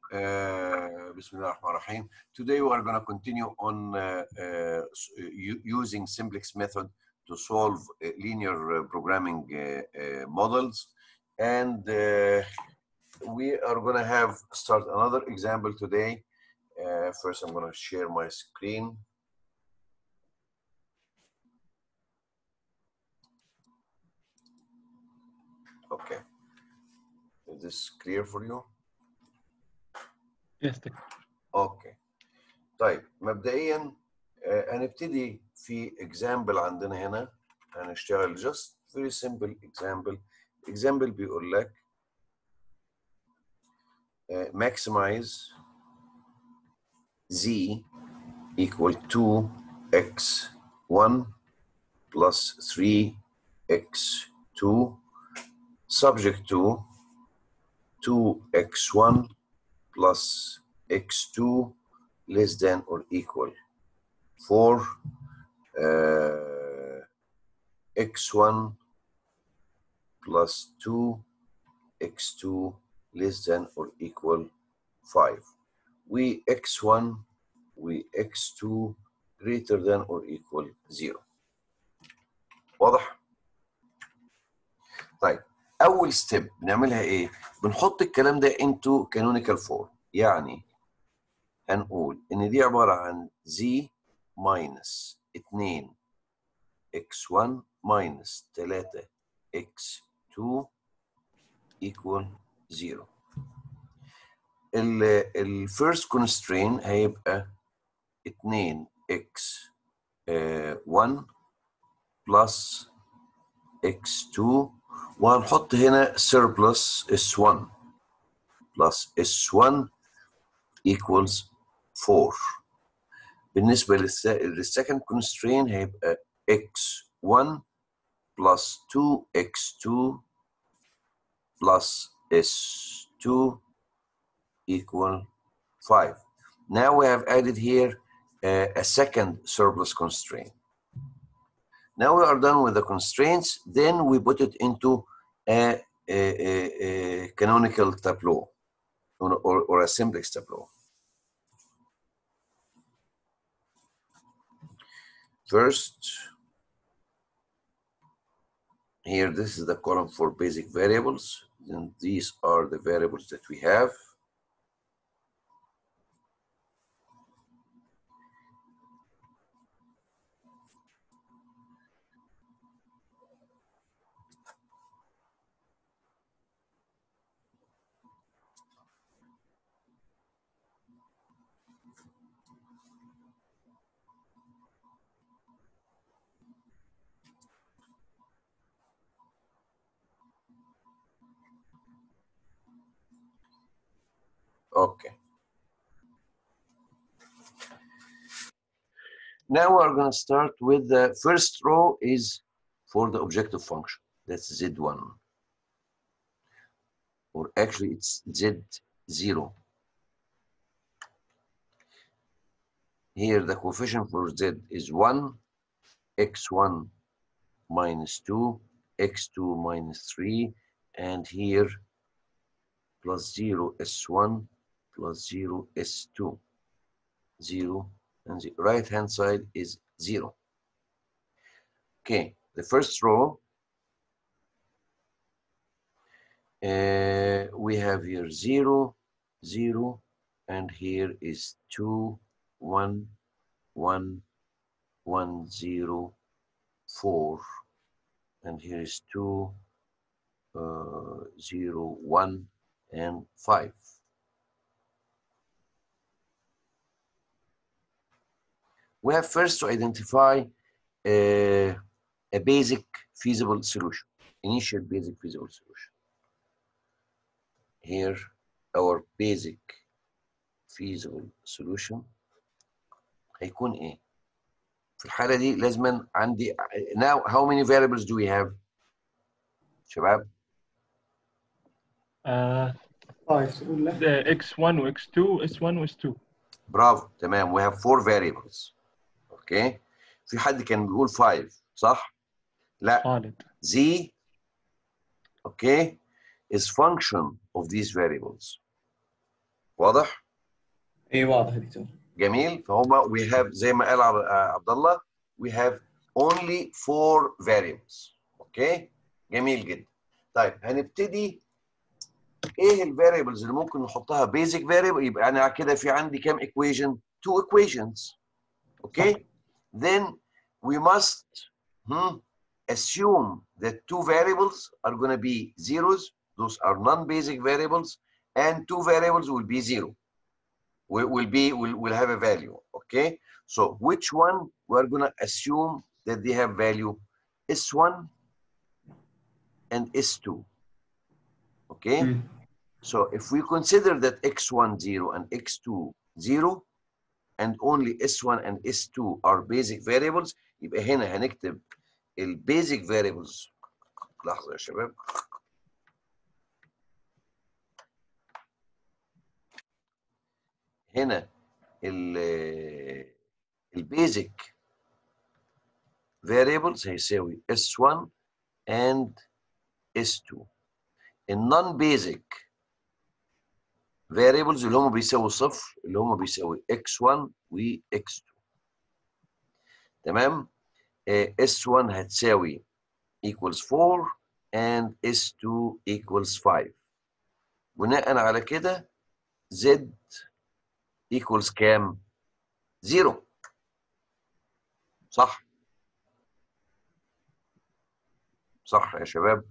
Uh, Bismillah ar-Rahman ar-Rahim. Today we are going to continue on uh, uh, s- u- using simplex method to solve uh, linear uh, programming uh, uh, models. And uh, we are going to have start another example today. Uh, first, I'm going to share my screen. Okay. Is this clear for you? Yes, Dr. اوكي طيب مبدئيا آه، هنبتدي في example عندنا هنا هنشتغل just very simple example example بيقول لك آه، maximize z equal 2x1 plus 3x2 subject to 2x1 plus x2 less than or equal 4 uh, x1 plus 2 x2 less than or equal 5 we x1 we x2 greater than or equal 0 واضح طيب اول ستيب بنعملها ايه بنحط الكلام ده into canonical form يعني هنقول ان دي عباره عن z minus 2 x1 minus 3 x2 equal 0 ال ال first constraint هيبقى 2 x 1 plus x2 وهنحط هنا surplus s1 plus s1 equals 4 بالنسبة للس- للسكند constraint هيبقى x1 plus 2x2 plus s2 equal 5. Now we have added here uh, a second surplus constraint. Now we are done with the constraints, then we put it into a, a, a, a canonical tableau or, or, or a simplex tableau. First, here this is the column for basic variables. And these are the variables that we have. Okay. Now we're going to start with the first row is for the objective function. That's Z1. Or actually it's Z0. Here the coefficient for Z is 1, x1 minus 2, x2 minus 3, and here plus 0 s1 plus 0 s2. 0 and the right hand side is 0. Okay, the first row uh, we have here 0, 0, and here is 2, 1, 1, 1, 0, 4, and here is 2, uh, 0, 1, and 5. We have first to identify uh, a basic feasible solution, initial basic feasible solution. Here, our basic feasible solution هيكون ايه؟ في الحالة دي لازما عندي now how many variables do we have؟ شباب Uh, طيب تقول له the x1 و x2 s1 و s2 برافو تمام we have four variables اوكي في حد كان بيقول 5 صح؟ لا Khalid. z okay is function of these variables واضح اي واضح يا دكتور جميل فهما we have زي ما قال عب- آه، عبد الله we have only four variables اوكي جميل جدا طيب هنبتدي ايه الفاريبلز اللي ممكن نحطها basic variable يبقى انا كده في عندي كام equation two equations اوكي then we must hmm, assume that two variables are going to be zeros those are non-basic variables and two variables will be zero will, will be will, will have a value okay so which one we're going to assume that they have value s1 and s2 okay مم. so if we consider that x1 0 and x2 0 and only s1 and s2 are basic variables يبقى هنا هنكتب ال basic variables لحظة يا شباب هنا ال ال basic variables هيساوي s1 and s2 ال non basic variables اللي هم بيساوي صفر اللي هم بيساوي x1 و x2 تمام آه، s1 هتساوي equals 4 and s2 equals 5 بناء على كده z equals كام؟ 0 صح صح يا شباب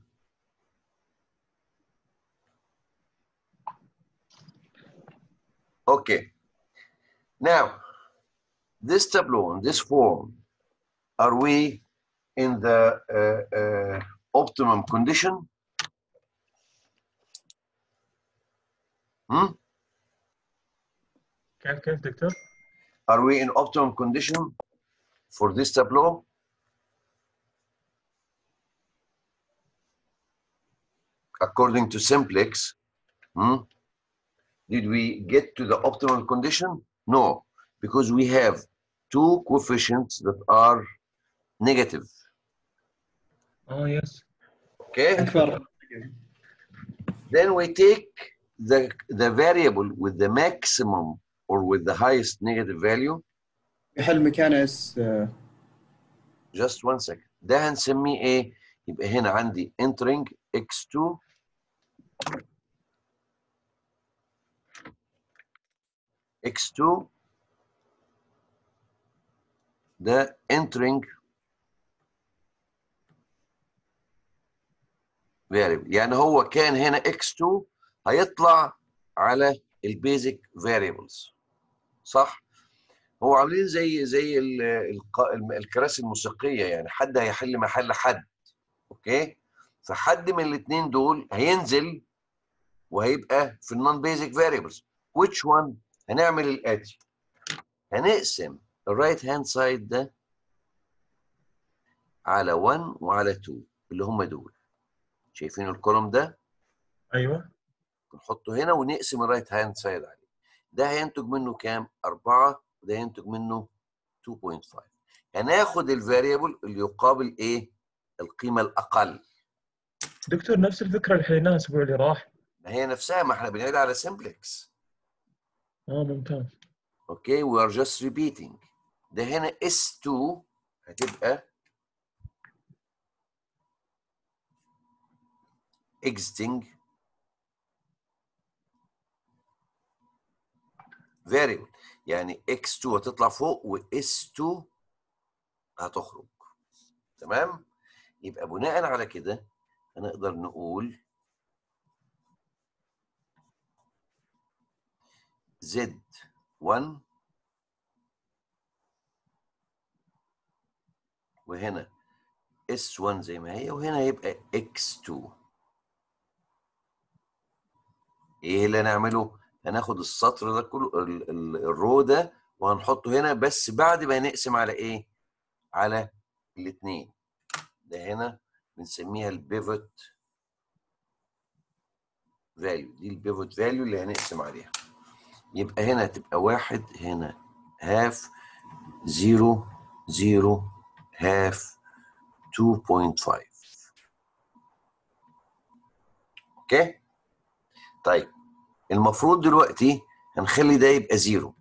Okay. Now, this tableau in this form, are we in the uh, uh, optimum condition? Hmm? كيف كيف دكتور؟ Are we in optimum condition for this tableau? According to simplex, hmm, did we get to the optimal condition? No, because we have two coefficients that are negative. اه يس Okay, اكبر then we take the, the variable with the maximum or with the highest negative value. يحل مكانه اس آه، Just one second. ده هنسميه ايه؟ يبقى هنا عندي entering x2 x2 ده entering variable يعني هو كان هنا x2 هيطلع على البيزك variables صح؟ هو عاملين زي زي ال- الق- الم- الكراسي الموسيقيه يعني حد هيحل محل حد اوكي فحد من الاثنين دول هينزل وهيبقى في النون بيزك فاريبلز which one هنعمل الاتي هنقسم الرايت هاند سايد ده على 1 وعلى 2 اللي هم دول شايفين الكولوم ده ايوه نحطه هنا ونقسم الرايت هاند سايد عليه ده هينتج منه كام 4 وده هينتج منه 2.5 هناخد الفاريبل اللي يقابل ايه القيمه الاقل دكتور نفس الفكره اللي حليناها الاسبوع اللي راح ما هي نفسها ما احنا بنعيد على سمبلكس اه ممتاز اوكي we are just repeating ده هنا S2 هتبقى exiting variable يعني x2 هتطلع فوق و s2 هتخرج تمام يبقى بناء على كده هنقدر نقول z1 وهنا s1 زي ما هي وهنا يبقى x2 ايه اللي هنعمله هناخد السطر ده كله ال- ال- الرو ده وهنحطه هنا بس بعد ما نقسم على ايه على الاثنين ده هنا بنسميها البيفوت فاليو دي البيفوت فاليو اللي هنقسم عليها يبقى هنا تبقى واحد هنا هاف زيرو زيرو هاف 2.5 اوكي طيب المفروض دلوقتي هنخلي ده يبقى زيرو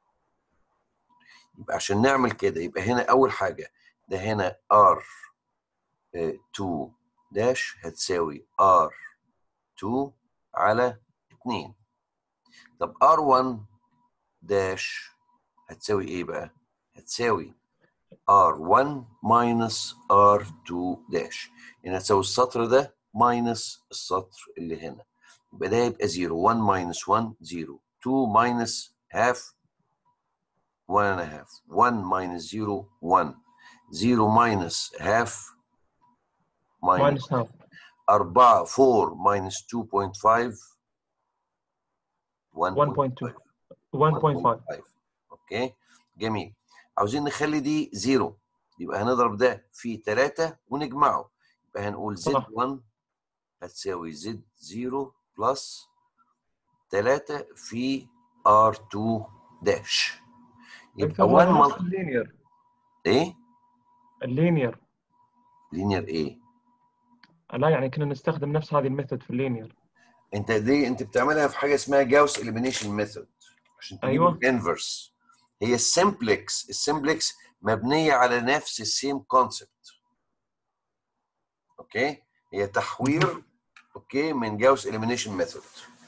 يبقى عشان نعمل كده يبقى هنا اول حاجه ده هنا ار 2 داش هتساوي ار 2 على 2 طب R1 داش هتساوي ايه بقى؟ هتساوي R1 minus R2 داش يعني هتساوي السطر ده minus السطر اللي هنا يبقى ده يبقى 0 1 minus 1 0 2 minus half 1 and a half 1 minus 0 1 0 minus half minus ماينس هاف 4 4 minus 2.5 1.2 1.5 اوكي جميل عاوزين نخلي دي زيرو يبقى هنضرب ده في 3 ونجمعه يبقى هنقول زد صح. 1 هتساوي زد 0 بلس 3 في R2 داش يبقى دكتور 1 هذا نفس مل... اللينير ايه؟ اللينير لينير ايه؟ لا يعني كنا نستخدم نفس هذه الميثود في اللينير انت دي انت بتعملها في حاجه اسمها جاوس اليمينيشن ميثود عشان تجيب أيوة. الانفرس هي السمبلكس السمبلكس مبنيه على نفس السيم كونسبت اوكي هي تحوير اوكي من جاوس اليمينيشن ميثود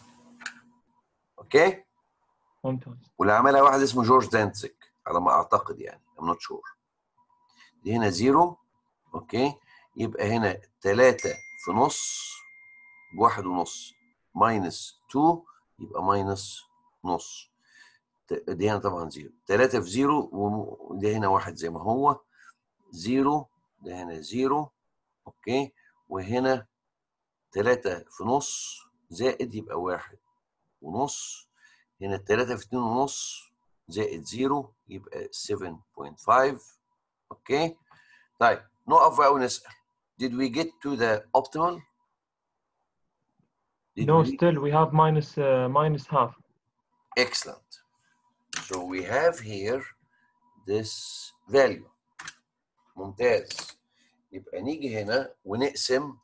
اوكي ممتاز واللي عملها واحد اسمه جورج دانتزيك على ما اعتقد يعني ام نوت شور دي هنا زيرو اوكي يبقى هنا 3 في نص بواحد ونص ماينس 2 يبقى ماينس نص ت- دي هنا طبعا زيرو 3 في زيرو ودي هنا واحد زي ما هو زيرو ده هنا زيرو اوكي وهنا 3 في نص زائد يبقى واحد ونص هنا 3 في 2 ونص زائد زيرو يبقى 7.5 اوكي طيب نقف بقى ونسأل did we get to the optimal Did no we- still we have minus uh, minus half Excellent. So we have here this value. ممتاز. يبقى نيجي هنا ونقسم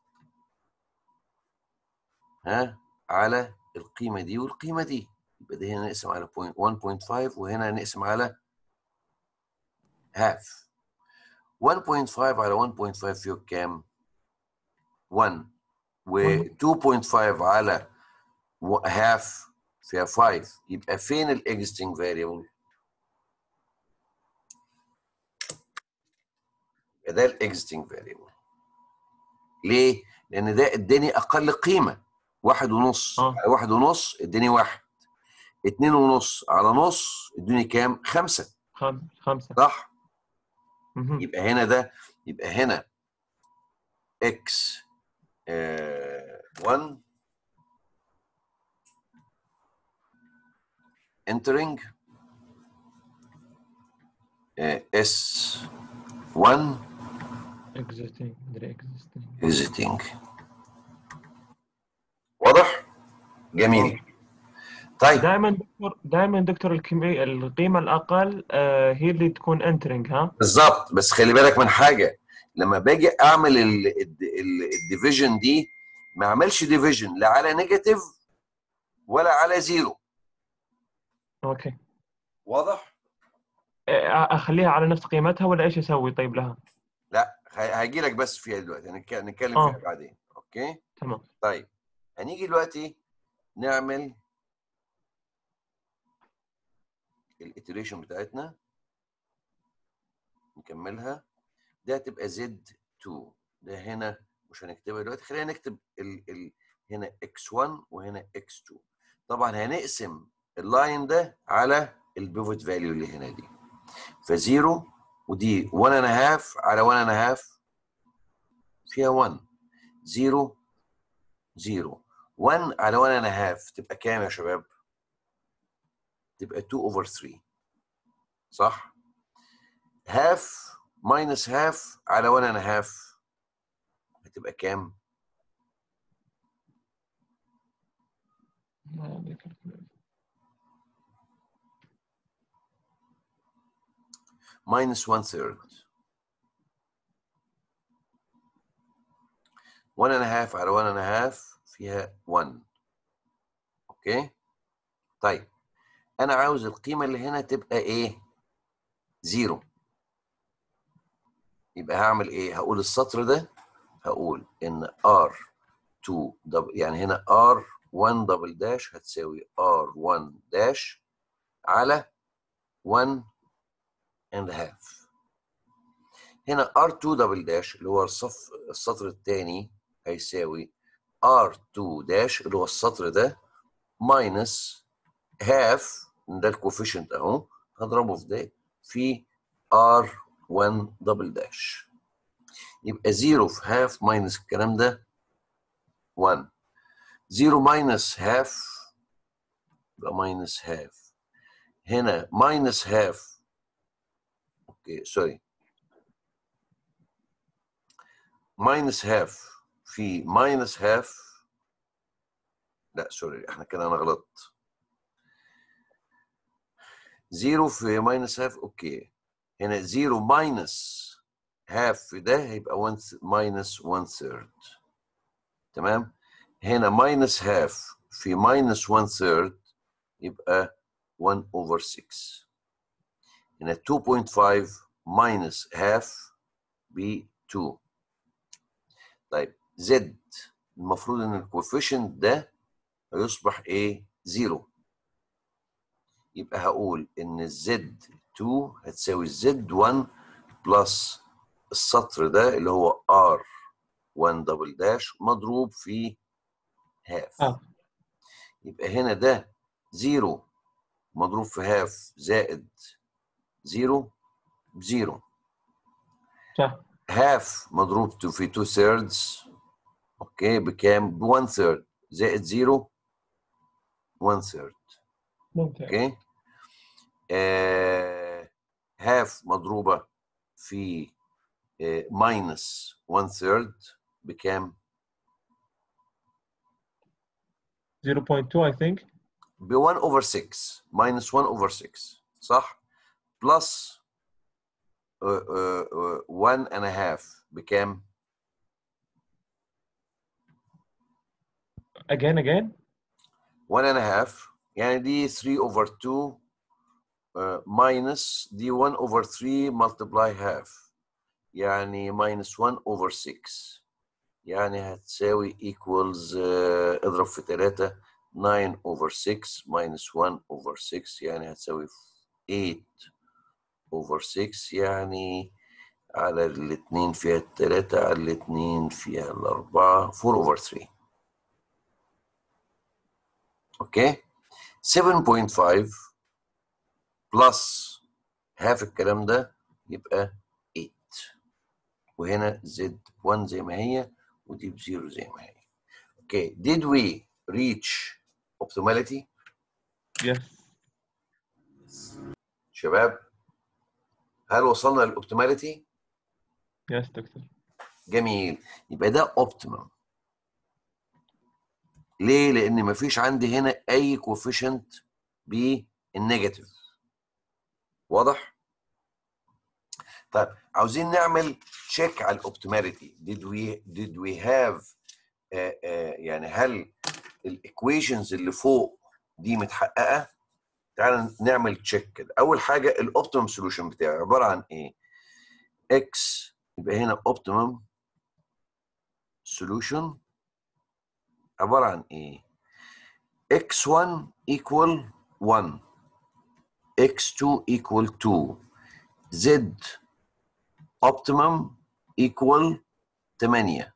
ها على القيمة دي والقيمة دي. يبقى ده هنا نقسم على point 1.5 وهنا نقسم على half. 1.5 على 1.5 فيه كام؟ 1 و 2.5 على و- half فيها 5 يبقى فين الاكزيستنج فاريبل؟ يبقى ده الاكزيستنج فاريبل ليه؟ لأن ده اداني أقل قيمة واحد ونص آه. على واحد ونص اداني واحد اتنين ونص على نص ادوني كام؟ خمسة خم... خمسة صح؟ مهم. يبقى هنا ده يبقى هنا x آه 1 entering آه s 1 existing مدري existing exiting واضح؟ جميل طيب دائما دكتور دائما دكتور الكمية القيمة الأقل آه هي اللي تكون entering ها بالظبط بس خلي بالك من حاجه لما باجي اعمل الديفيجن دي ما اعملش ديفيجن لا على نيجاتيف ولا على زيرو اوكي واضح؟ آه، اخليها على نفس قيمتها ولا ايش اسوي طيب لها؟ لا هاجي لك بس فيها دلوقتي هنك- هنتكلم آه. فيها بعدين اوكي تمام طيب هنيجي دلوقتي نعمل الاتريشن بتاعتنا نكملها ده هتبقى زد 2 ده هنا مش هنكتبها دلوقتي خلينا نكتب ال ال هنا x1 وهنا x2 طبعا هنقسم اللاين ده على البيفوت فاليو اللي هنا دي فزيرو ودي 1 and a half على 1 and a half فيها 1 0 0 1 على 1 and a half تبقى كام يا شباب؟ تبقى 2 over 3 صح؟ half minus half على 1 and a half هتبقى كام؟ ما عندي calculator. minus one third. One and a half على one and a half فيها one. اوكي؟ طيب انا عاوز القيمه اللي هنا تبقى ايه زيرو يبقى هعمل ايه هقول السطر ده هقول ان R2 دبل يعني هنا R1 دبل داش هتساوي R1 داش على 1 and half هنا R2 دبل داش اللي هو الصف السطر الثاني هيساوي R2 داش اللي هو السطر ده ماينس هاف ده الكوفيشنت اهو هضربه في ده في R1 دبل داش يبقى 0 في هاف ماينس الكلام ده 1 0 ماينس هاف يبقى ماينس هاف هنا ماينس هاف اوكي سوري ماينس هاف في ماينس هاف لا سوري احنا كده انا غلطت زيرو في ماينس هاف اوكي هنا زيرو ماينس هاف في ده هيبقى 1 ماينس 1 ثيرد تمام هنا ماينس هاف في ماينس 1 ثيرد يبقى 1 اوفر 6 هنا 2.5 ماينس هاف ب 2 طيب زد المفروض ان الكوفيشنت ده هيصبح ايه؟ زيرو يبقى هقول ان الزد 2 هتساوي الزد 1 بلس السطر ده اللي هو ار 1 دبل داش مضروب في هاف آه. يبقى هنا ده زيرو مضروب في هاف زائد زيرو بزيرو صح هاف مضروب في 2 ثيردز اوكي بكام؟ ب 1 ثيرد زائد زيرو 1 ثيرد ممتاز اوكي آه هاف مضروبه في ماينس 1 ثيرد بكام؟ 0.2 I think ب 1 اوفر 6 ماينس 1 اوفر 6 صح؟ بلس 1 and a half بكام؟ again again 1 and a half يعني دي 3 over 2 uh, minus دي 1 over 3 multiply half يعني minus 1 over 6 يعني هتساوي equals uh, اضرب في 3 9 over 6 minus 1 over 6 يعني هتساوي 8 over 6 يعني على الاثنين فيها الثلاثة على الاثنين فيها الأربعة 4 over 3 اوكي 7.5 بلس هاف الكلام ده يبقى 8 وهنا زد 1 زي ما هي ودي بزيرو زي ما هي اوكي did we reach optimality yes شباب هل وصلنا للاوبتيماليتي yes دكتور جميل يبقى ده اوبتيمم ليه لان مفيش عندي هنا اي كوفيشنت بالنيجاتيف واضح طيب عاوزين نعمل تشيك على الاوبتيماليتي did we did we have آه آه يعني هل الايكويشنز اللي فوق دي متحققه تعال نعمل تشيك كده اول حاجه الاوبتيمم سوليوشن بتاعي عباره عن ايه اكس يبقى هنا اوبتيمم سوليوشن عباره عن ايه x1 equal 1 x2 equal 2 z optimum equal 8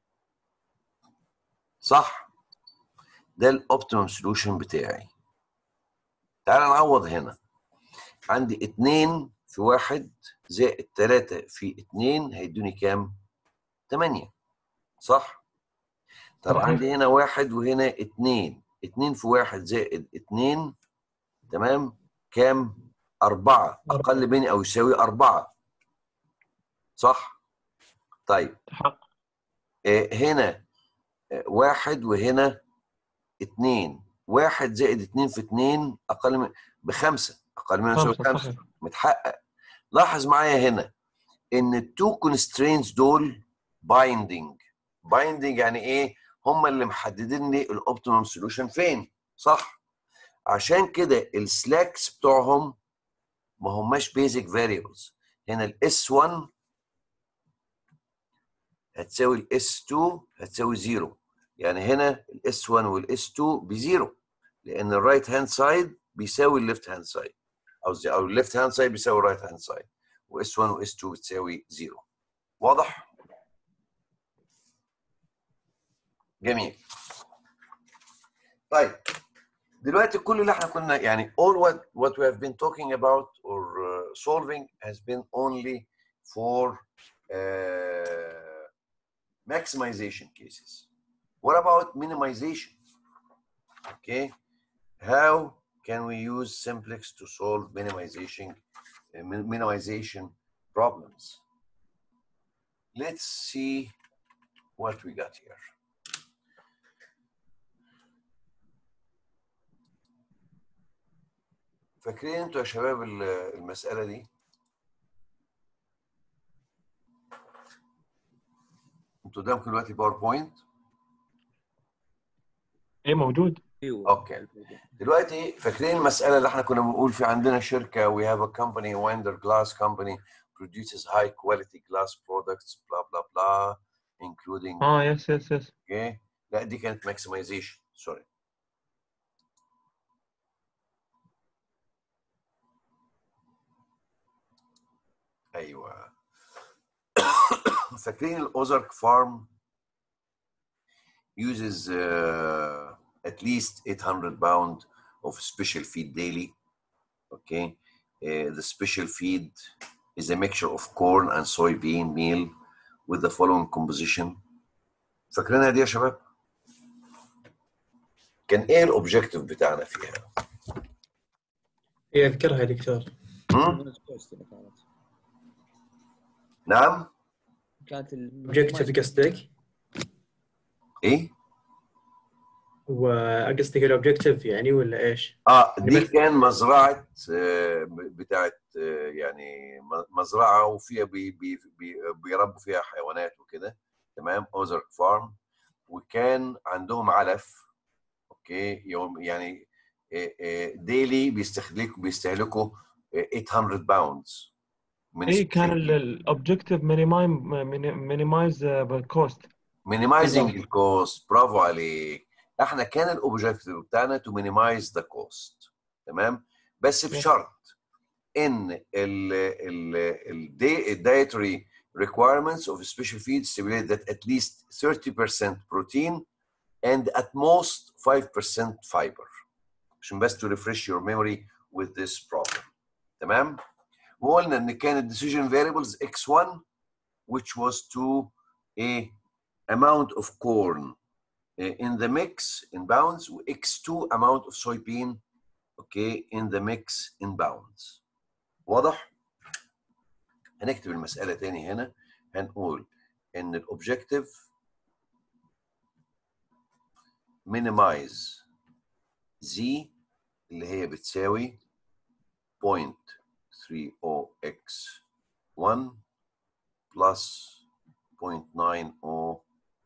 صح ده الاوبتيمم سوليوشن بتاعي تعال نعوض هنا عندي 2 في 1 زائد 3 في 2 هيدوني كام 8 صح طب صحيح. عندي هنا واحد وهنا اتنين اتنين في واحد زائد اتنين تمام كام؟ أربعة أقل مني أو يساوي أربعة صح؟ طيب حق آه، هنا آه، واحد وهنا اتنين واحد زائد اتنين في اتنين أقل من بخمسة أقل من يساوي خمسة خمسة صحيح متحقق لاحظ معايا هنا ان التو كونسترينز دول بايندينج بايندينج يعني ايه هم اللي محددين لي الاوبتيمم سوليوشن فين صح عشان كده السلاكس بتوعهم ما هماش بيزك فاريبلز هنا الاس 1 هتساوي الاس 2 هتساوي 0 يعني هنا الاس 1 والاس 2 بزيرو لان الرايت هاند سايد بيساوي الليفت هاند سايد او زي او الليفت هاند سايد بيساوي الرايت هاند سايد واس 1 واس 2 بتساوي 0 واضح؟ جميل طيب دلوقتي كل اللي احنا كنا يعني all what what we have been talking about or uh, solving has been only for uh, maximization cases. What about minimization? Okay, how can we use simplex to solve minimization uh, min- minimization problems? Let's see what we got here. فاكرين انتوا يا شباب ال- المسألة دي؟ انتوا قدامكم دلوقتي باوربوينت ايه موجود ايوه اوكي دلوقتي فاكرين المسألة اللي احنا كنا بنقول في عندنا شركة we have a company Winder Glass Company produces high quality glass products blah blah blah including اه يس يس يس okay لا دي كانت maximization سوري ايوه فاكرين الاوزارك فارم uses uh, at least 800 pound of special feed daily okay Uh, the special feed is a mixture of corn and soybean meal with the following composition فاكرينها دي يا شباب كان ايه الاوبجيكتيف بتاعنا فيها اي اذكرها يا دكتور هم؟ نعم كانت اوبجيكتيف قصدك ايه وقصدك الاوبجيكتيف يعني ولا ايش؟ اه دي بس- كان مزرعه آه، بتاعت آه، يعني م- مزرعه وفيها بي بي بي بيربوا فيها حيوانات وكده تمام اوزرك فارم وكان عندهم علف اوكي يوم يعني ديلي بيستهلكوا بيستهلكوا آه، 800 باوندز من ايه كان الاوبجيكتيف مينيمايز بالكوست مينيمايزنج بالظبط. الكوست برافو عليك احنا كان الاوبجيكتيف بتاعنا تو مينيمايز ذا كوست تمام بس بشرط ان ال ال ال dietary requirements of special feed stipulate that at least 30% protein and at most 5% fiber عشان بس to refresh your memory with this problem تمام وقلنا ان كانت decision variables x1 which was to a amount of corn uh, in the mix in bounds و x2 amount of soybean okay in the mix in bounds واضح هنكتب المسألة تاني هنا هنقول ان الاوبجيكتيف minimize z اللي هي بتساوي 0.30x1 plus 0.90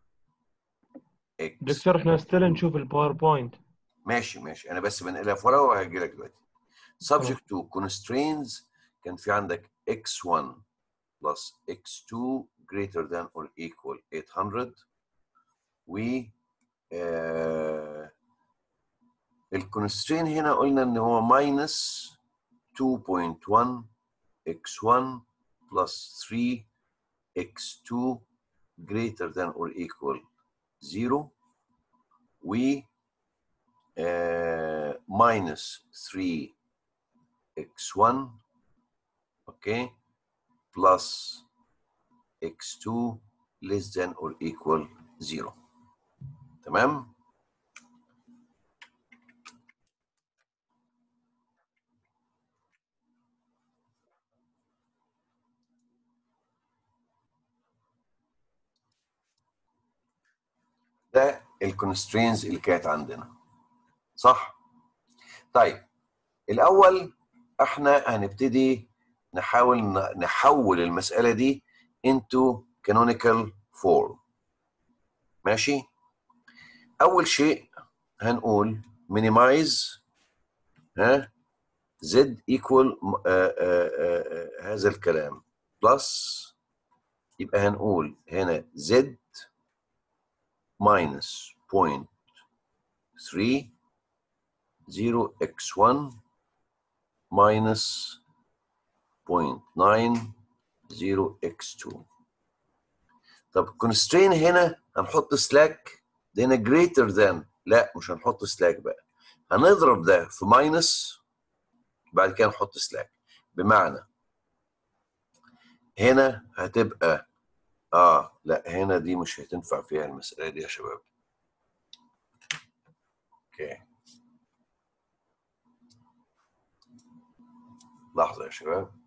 x دكتور احنا ستيل نشوف الباوربوينت ماشي ماشي انا بس بنقلها في ورقه وهجي لك دلوقتي subject to constraints كان في عندك x1 plus x2 greater than or equal 800 و آه الكونسترين هنا قلنا ان هو minus 2.1 x1 plus 3 x2 greater than or equal 0 و uh, minus 3 x1 okay plus x2 less than or equal 0 تمام ده الكونسترينز اللي كانت عندنا صح طيب الاول احنا هنبتدي نحاول ن- نحول المساله دي into canonical form ماشي اول شيء هنقول minimize ها z equal آه آه آه هذا الكلام بلس يبقى هنقول هنا z minus 0.3 0 x1 minus 0.9 0 x2 طب constrain هنا هنحط slack ده هنا greater than لا مش هنحط slack بقى هنضرب ده في minus بعد كده نحط slack بمعنى هنا هتبقى اه لا هنا دي مش هتنفع فيها المسألة دي يا شباب اوكي لحظة يا شباب